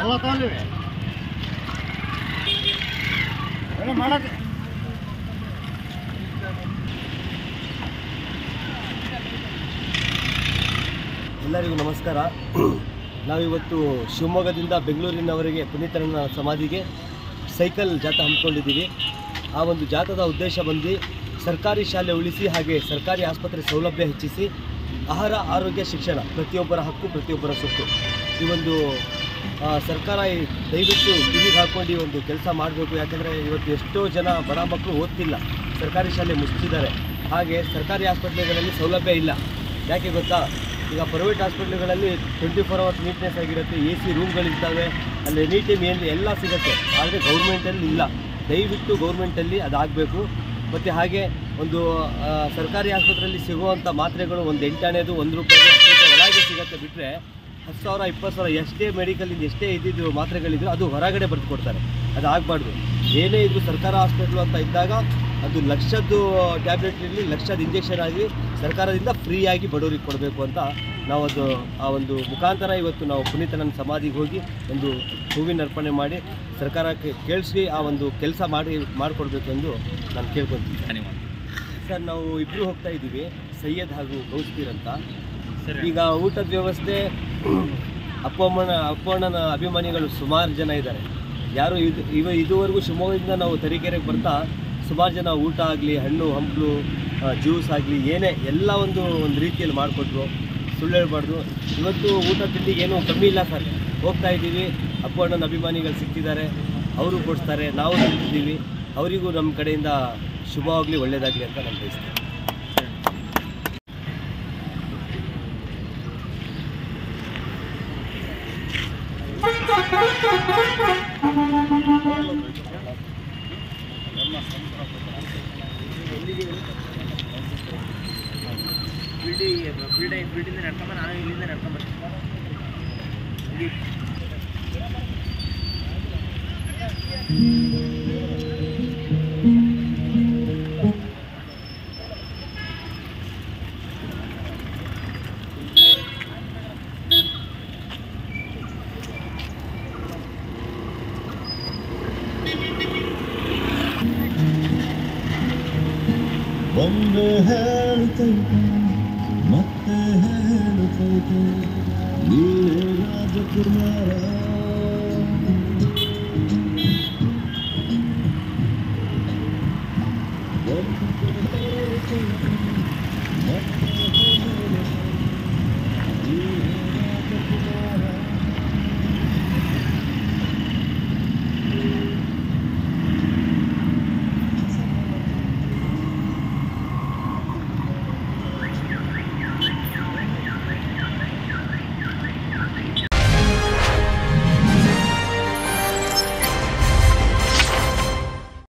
ಎಲ್ಲ ತಗೊಂಡಿವಿ ಎಲ್ಲ ಮಾಡಕ್ಕೆ ಎಲ್ಲರಿಗೂ ನಮಸ್ಕಾರ ನಾವಿವತ್ತು ಶಿವಮೊಗ್ಗದಿಂದ ಬೆಂಗಳೂರಿನವರೆಗೆ ಪುನೀತರನ್ನ ಸಮಾಧಿಗೆ ಸೈಕಲ್ ಜಾಥಾ ಹಮ್ಮಿಕೊಂಡಿದ್ದೀವಿ ಆ ಒಂದು ಜಾಥಾದ ಉದ್ದೇಶ ಬಂದು ಸರ್ಕಾರಿ ಶಾಲೆ ಉಳಿಸಿ ಹಾಗೆ ಸರ್ಕಾರಿ ಆಸ್ಪತ್ರೆ ಸೌಲಭ್ಯ ಹೆಚ್ಚಿಸಿ ಆಹಾರ ಆರೋಗ್ಯ ಶಿಕ್ಷಣ ಪ್ರತಿಯೊಬ್ಬರ ಹಕ್ಕು ಪ್ರತಿಯೊಬ್ಬರ ಸೊತ್ತು ಈ ಒಂದು ಆ, ಸರ್ಕಾರ ಈ ದಯವಿಟ್ಟು ಕಿವಿಗೆ ಹಾಕ್ಕೊಂಡು ಈ ಒಂದು ಕೆಲಸ ಮಾಡಬೇಕು ಯಾಕಂದರೆ ಇವತ್ತು ಎಷ್ಟೋ ಜನ ಬಡ ಮಕ್ಕಳು ಓದ್ತಿಲ್ಲ ಸರ್ಕಾರಿ ಶಾಲೆ ಮುಚ್ಚಿದ್ದಾರೆ ಹಾಗೆ ಸರ್ಕಾರಿ ಆಸ್ಪತ್ರೆಗಳಲ್ಲಿ ಸೌಲಭ್ಯ ಇಲ್ಲ ಯಾಕೆ ಗೊತ್ತಾ ಈಗ ಪ್ರೈವೇಟ್ ಹಾಸ್ಪಿಟ್ಲ್ಗಳಲ್ಲಿ ಟ್ವೆಂಟಿ ಫೋರ್ ಅವರ್ಸ್ ನೀಟ್ನೆಸ್ ಆಗಿರುತ್ತೆ ಎ ಸಿ ರೂಮ್ಗಳಿರ್ತವೆ ಅಲ್ಲಿ ಎನಿ ಟೈಮ್ ಏನು ಎಲ್ಲ ಸಿಗುತ್ತೆ ಆದರೆ ಗೌರ್ಮೆಂಟಲ್ಲಿ ಇಲ್ಲ ದಯವಿಟ್ಟು ಗೌರ್ಮೆಂಟಲ್ಲಿ ಅದಾಗಬೇಕು ಮತ್ತು ಹಾಗೆ ಒಂದು ಆ, ಸರ್ಕಾರಿ ಆಸ್ಪತ್ರೆಯಲ್ಲಿ ಸಿಗುವಂಥ ಮಾತ್ರೆಗಳು ಒಂದು ಎಂಟಾಣೆದು ಒಂದು ರೂಪಾಯಿಗೆ ಹತ್ತು ರೂಪಾಯಿ ಒಳಗೆ ಸಿಗುತ್ತೆ ಬಿಟ್ಟರೆ ಹತ್ತು ಸಾವಿರ ಇಪ್ಪತ್ತು ಸಾವಿರ ಎಷ್ಟೇ ಮೆಡಿಕಲಿಂದ ಎಷ್ಟೇ ಇದ್ದಿದ್ದು ಮಾತ್ರೆಗಳಿದ್ರು ಅದು ಹೊರಗಡೆ ಬರೆದು ಕೊಡ್ತಾರೆ ಅದು ಆಗಬಾರ್ದು ಏನೇ ಇದ್ರೂ ಸರ್ಕಾರ ಹಾಸ್ಪಿಟ್ಲು ಅಂತ ಇದ್ದಾಗ ಅದು ಲಕ್ಷದ್ದು ಟ್ಯಾಬ್ಲೆಟ್ ಇರಲಿ ಲಕ್ಷದ ಇಂಜೆಕ್ಷನ್ ಆಗಲಿ ಸರ್ಕಾರದಿಂದ ಫ್ರೀಯಾಗಿ ಬಡವರಿಗೆ ಕೊಡಬೇಕು ಅಂತ ನಾವು ಅದು ಆ ಒಂದು ಮುಖಾಂತರ ಇವತ್ತು ನಾವು ಪುನೀತನ ಸಮಾಧಿಗೆ ಹೋಗಿ ಒಂದು ಹೂವಿನ ಅರ್ಪಣೆ ಮಾಡಿ ಸರ್ಕಾರಕ್ಕೆ ಕೇಳಿಸಿ ಆ ಒಂದು ಕೆಲಸ ಮಾಡಿ ಮಾಡಿಕೊಡ್ಬೇಕು ಎಂದು ನಾನು ಕೇಳ್ಕೊತೀನಿ ಸರ್ ನಾವು ಇಬ್ಬರು ಹೋಗ್ತಾ ಇದ್ದೀವಿ ಸೈಯದ್ ಹಾಗೂ ಗೌಸ್ಪೀರ್ ಅಂತ ಈಗ ಊಟದ ವ್ಯವಸ್ಥೆ ಅಪ್ಪಮ್ಮನ ಅಪ್ಪಣ್ಣನ ಅಭಿಮಾನಿಗಳು ಸುಮಾರು ಜನ ಇದ್ದಾರೆ ಯಾರು ಇದು ಇವ ಇದುವರೆಗೂ ಶಿವಮೊಗ್ಗದಿಂದ ನಾವು ತರೀಕೆರೆಗೆ ಬರ್ತಾ ಸುಮಾರು ಜನ ಊಟ ಆಗಲಿ ಹಣ್ಣು ಹಂಪಲು ಜ್ಯೂಸ್ ಆಗಲಿ ಏನೇ ಎಲ್ಲ ಒಂದು ಒಂದು ರೀತಿಯಲ್ಲಿ ಮಾಡಿಕೊಟ್ರು ಸುಳ್ಳು ಹೇಳ್ಬಾರ್ದು ಇವತ್ತು ಊಟ ತಿಂಡಿಗೆ ಏನೂ ಕಮ್ಮಿ ಇಲ್ಲ ಸರ್ ಹೋಗ್ತಾ ಇದ್ದೀವಿ ಅಪ್ಪಣ್ಣನ ಅಭಿಮಾನಿಗಳು ಸಿಗ್ತಿದ್ದಾರೆ ಅವರು ಕೊಡಿಸ್ತಾರೆ ನಾವು ತಿಂತಿದ್ದೀವಿ ಅವರಿಗೂ ನಮ್ಮ ಕಡೆಯಿಂದ ಶುಭವಾಗಲಿ ಒಳ್ಳೆಯದಾಗಲಿ ಅಂತ ನಾನು ಬಯಸ್ತೀನಿ ಬಿಲ್ಡಿ ಬಿಲ್ಡಿ ಬಿಲ್ಡಿಂದ ನಡ್ಕೊಂಬ ನಾನು ಇಲ್ಲಿಂದ ನಡ್ಕೊಂಬರ್ತೀನಿ ಇಲ್ಲಿ ಒಂದು ಹೇಳುತ್ತೈತೆ ಮತ್ತೆ ಹೇಳುತ್ತೈತೆ ನೀನೇ ರಾಜಕುಮಾರ